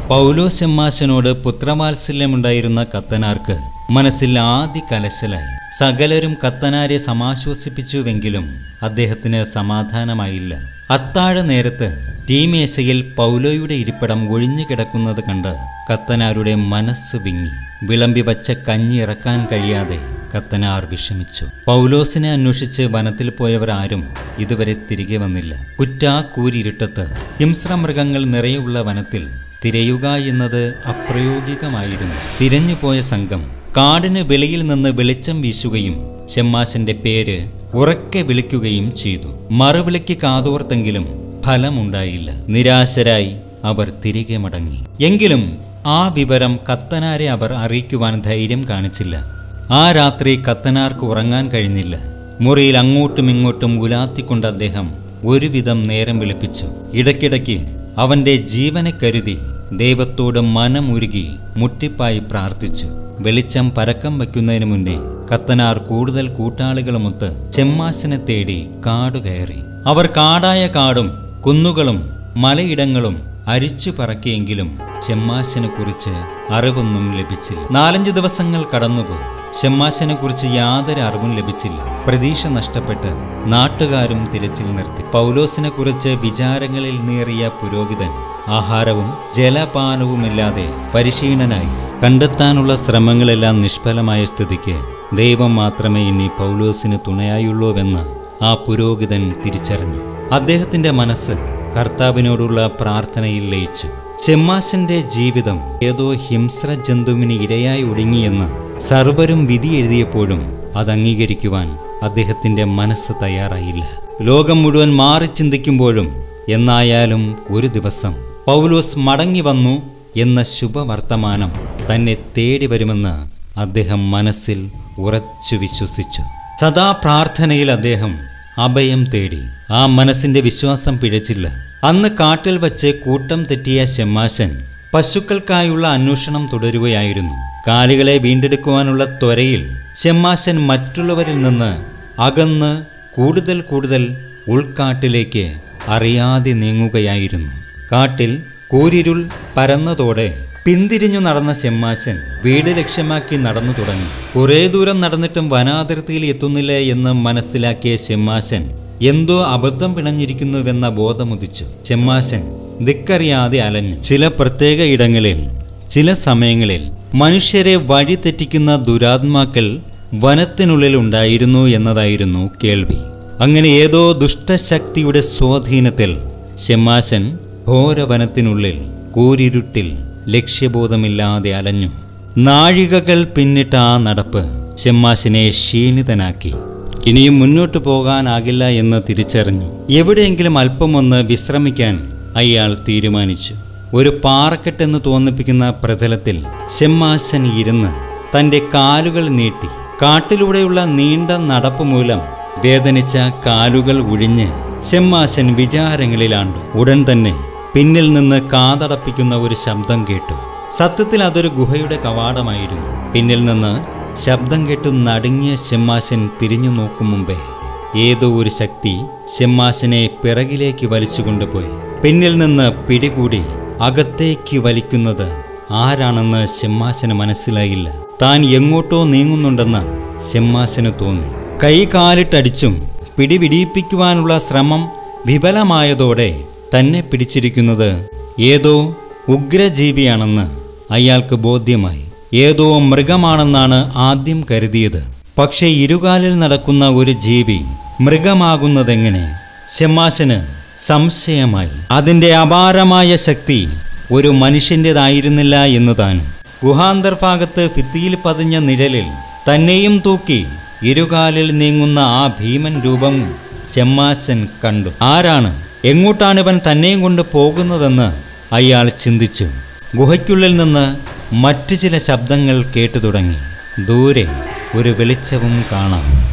പൗലോസ് എമ്മാശനോട് പുത്രവാത്സല്യമുണ്ടായിരുന്ന കത്തനാർക്ക് മനസ്സിൽ ആദ്യ കലശലായി സകലരും കത്തനാരെ സമാശ്വസിപ്പിച്ചുവെങ്കിലും അദ്ദേഹത്തിന് സമാധാനമായില്ല അത്താഴ നേരത്ത് ടീമേശയിൽ പൗലോയുടെ ഇരിപ്പിടം ഒഴിഞ്ഞു കിടക്കുന്നത് കണ്ട് കത്തനാരുടെ മനസ്സ് വിങ്ങി വിളമ്പി വച്ച കഞ്ഞി ഇറക്കാൻ കഴിയാതെ കത്തനാർ വിഷമിച്ചു പൗലോസിനെ അന്വേഷിച്ച് വനത്തിൽ പോയവർ ആരും ഇതുവരെ തിരികെ വന്നില്ല കുറ്റാ കൂരിരുട്ടത്ത് ഹിംസ്രമൃഗങ്ങൾ നിറയുള്ള വനത്തിൽ തിരയുക എന്നത് അപ്രയോഗികമായിരുന്നു തിരഞ്ഞുപോയ സംഘം കാടിന് വെളിയിൽ നിന്ന് വെളിച്ചം വീശുകയും ചെമ്മാശന്റെ പേര് ഉറക്കെ വിളിക്കുകയും ചെയ്തു മറുവിളിക്ക് കാതോർത്തെങ്കിലും ഫലമുണ്ടായില്ല നിരാശരായി അവർ തിരികെ മടങ്ങി എങ്കിലും ആ വിവരം കത്തനാരെ അവർ അറിയിക്കുവാൻ ധൈര്യം കാണിച്ചില്ല ആ രാത്രി കത്തനാർക്ക് ഉറങ്ങാൻ കഴിഞ്ഞില്ല മുറിയിൽ അങ്ങോട്ടും ഇങ്ങോട്ടും ഉലാത്തിക്കൊണ്ട് അദ്ദേഹം ഒരുവിധം നേരം വിളിപ്പിച്ചു ഇടയ്ക്കിടയ്ക്ക് അവന്റെ ജീവനെ കരുതി ദൈവത്തോട് മനമുരുകി മുട്ടിപ്പായി പ്രാർത്ഥിച്ചു വെളിച്ചം പരക്കം വയ്ക്കുന്നതിന് മുന്നേ കത്തനാർ കൂടുതൽ കൂട്ടാളികളുമൊത്ത് ചെമ്മാശനെ തേടി കാടു കയറി അവർ കാടായ കാടും കുന്നുകളും മലയിടങ്ങളും അരിച്ചു പറക്കിയെങ്കിലും ചെമ്മാശനെ കുറിച്ച് അറിവൊന്നും ലഭിച്ചില്ല നാലഞ്ച് ദിവസങ്ങൾ കടന്നുപോയി ഷമ്മാശനെ കുറിച്ച് യാതൊരു അറിവും ലഭിച്ചില്ല പ്രതീക്ഷ നഷ്ടപ്പെട്ട് നാട്ടുകാരും തിരച്ചിൽ നിർത്തി പൗലോസിനെ കുറിച്ച് വിചാരങ്ങളിൽ നേറിയ പുരോഹിതൻ ആഹാരവും ജലപാനവുമില്ലാതെ പരിശീലനായി കണ്ടെത്താനുള്ള ശ്രമങ്ങളെല്ലാം നിഷ്ഫലമായ സ്ഥിതിക്ക് ദൈവം മാത്രമേ ഇനി പൗലോസിന് തുണയായുള്ളൂവെന്ന് ആ പുരോഹിതൻ തിരിച്ചറിഞ്ഞു അദ്ദേഹത്തിന്റെ മനസ്സ് കർത്താവിനോടുള്ള പ്രാർത്ഥനയിൽ ലയിച്ചു ചെമ്മാശന്റെ ജീവിതം ഏതോ ഹിംസ്ര ജന്തുവിന് ഇരയായി ഒടുങ്ങിയെന്ന് സർവരും വിധി എഴുതിയപ്പോഴും അത് അംഗീകരിക്കുവാൻ അദ്ദേഹത്തിന്റെ മനസ്സ് തയ്യാറായില്ല ലോകം മുഴുവൻ മാറി ചിന്തിക്കുമ്പോഴും എന്നായാലും ഒരു ദിവസം പൗലോസ് മടങ്ങി വന്നു എന്ന ശുഭവർത്തമാനം തന്നെ തേടി വരുമെന്ന് അദ്ദേഹം മനസ്സിൽ ഉറച്ചു വിശ്വസിച്ചു സദാ പ്രാർത്ഥനയിൽ അദ്ദേഹം അഭയം തേടി ആ മനസ്സിന്റെ വിശ്വാസം പിഴച്ചില്ല അന്ന് കാട്ടിൽ വച്ച് കൂട്ടം തെറ്റിയ ഷെമ്മാശൻ പശുക്കൾക്കായുള്ള അന്വേഷണം തുടരുകയായിരുന്നു കാലികളെ വീണ്ടെടുക്കുവാനുള്ള ത്വരയിൽ ഷെമ്മാശൻ മറ്റുള്ളവരിൽ നിന്ന് അകന്ന് കൂടുതൽ കൂടുതൽ ഉൾക്കാട്ടിലേക്ക് അറിയാതെ നീങ്ങുകയായിരുന്നു കാട്ടിൽ കൂരിരുൾ പരന്നതോടെ പിന്തിരിഞ്ഞു നടന്ന ചെമ്മാശൻ വീട് ലക്ഷ്യമാക്കി നടന്നു തുടങ്ങി കുറേ ദൂരം നടന്നിട്ടും വനാതിർത്തിയിൽ എത്തുന്നില്ല എന്ന് മനസ്സിലാക്കിയ ചെമ്മാശൻ എന്തോ അബദ്ധം പിണഞ്ഞിരിക്കുന്നുവെന്ന ബോധമുദിച്ചു ചെമ്മാശൻ ദിക്കറിയാതെ അലഞ്ഞു ചില പ്രത്യേക ഇടങ്ങളിൽ ചില സമയങ്ങളിൽ മനുഷ്യരെ വഴി തെറ്റിക്കുന്ന ദുരാത്മാക്കൾ വനത്തിനുള്ളിൽ ഉണ്ടായിരുന്നു എന്നതായിരുന്നു കേൾവി അങ്ങനെ ഏതോ ദുഷ്ടശക്തിയുടെ സ്വാധീനത്തിൽ ഷെമാശൻ ഘോരവനത്തിനുള്ളിൽ കൂരിരുട്ടിൽ ലക്ഷ്യബോധമില്ലാതെ അലഞ്ഞു നാഴികകൾ പിന്നിട്ട ആ നടപ്പ് ഷെമ്മാശിനെ ക്ഷീണിതനാക്കി ഇനിയും മുന്നോട്ടു പോകാനാകില്ല എന്ന് തിരിച്ചറിഞ്ഞു എവിടെയെങ്കിലും അല്പമൊന്ന് വിശ്രമിക്കാൻ അയാൾ തീരുമാനിച്ചു ഒരു പാറക്കെട്ടെന്ന് തോന്നിപ്പിക്കുന്ന പ്രതലത്തിൽ ഷെമ്മാശൻ ഇരുന്ന് തന്റെ കാലുകൾ നീട്ടി കാട്ടിലൂടെയുള്ള നീണ്ട നടപ്പ് മൂലം വേദനിച്ച കാലുകൾ ഒഴിഞ്ഞ് ഷെമ്മാശൻ വിചാരങ്ങളിലാണ്ടു ഉടൻ തന്നെ പിന്നിൽ നിന്ന് കാതടപ്പിക്കുന്ന ഒരു ശബ്ദം കേട്ടു സത്യത്തിൽ അതൊരു ഗുഹയുടെ കവാടമായിരുന്നു പിന്നിൽ നിന്ന് ശബ്ദം കേട്ടു നടുങ്ങിയ ഷെമ്മാശൻ തിരിഞ്ഞു നോക്കും മുമ്പേ ഏതോ ഒരു ശക്തി ഷെമ്മാശനെ പിറകിലേക്ക് വലിച്ചുകൊണ്ടുപോയി പിന്നിൽ നിന്ന് പിടികൂടി അകത്തേക്ക് വലിക്കുന്നത് ആരാണെന്ന് ഷെമ്മാശന് മനസ്സിലായില്ല താൻ എങ്ങോട്ടോ നീങ്ങുന്നുണ്ടെന്ന് ഷെമ്മാശന് തോന്നി കൈ കാലിട്ടടിച്ചും പിടിപിടിപ്പിക്കുവാനുള്ള ശ്രമം വിഫലമായതോടെ തന്നെ പിടിച്ചിരിക്കുന്നത് ഏതോ ഉഗ്രജീവിയാണെന്ന് അയാൾക്ക് ബോധ്യമായി ഏതോ മൃഗമാണെന്നാണ് ആദ്യം കരുതിയത് പക്ഷേ ഇരുകാലിൽ നടക്കുന്ന ഒരു ജീവി മൃഗമാകുന്നതെങ്ങനെ ഷെമാശന് സംശയമായി അതിൻ്റെ അപാരമായ ശക്തി ഒരു മനുഷ്യൻ്റെതായിരുന്നില്ല എന്ന് താനും ഗുഹാന്തർഭാഗത്ത് ഭിത്തിയിൽ പതിഞ്ഞ നിഴലിൽ തന്നെയും തൂക്കി ഇരുകാലിൽ നീങ്ങുന്ന ആ ഭീമൻ രൂപം ചെമ്മാശൻ കണ്ടു ആരാണ് എങ്ങോട്ടാണ് ഇവൻ തന്നെയും കൊണ്ട് പോകുന്നതെന്ന് അയാൾ ചിന്തിച്ചു ഗുഹയ്ക്കുള്ളിൽ നിന്ന് മറ്റു ചില ശബ്ദങ്ങൾ കേട്ടു തുടങ്ങി ദൂരെ ഒരു വെളിച്ചവും കാണാം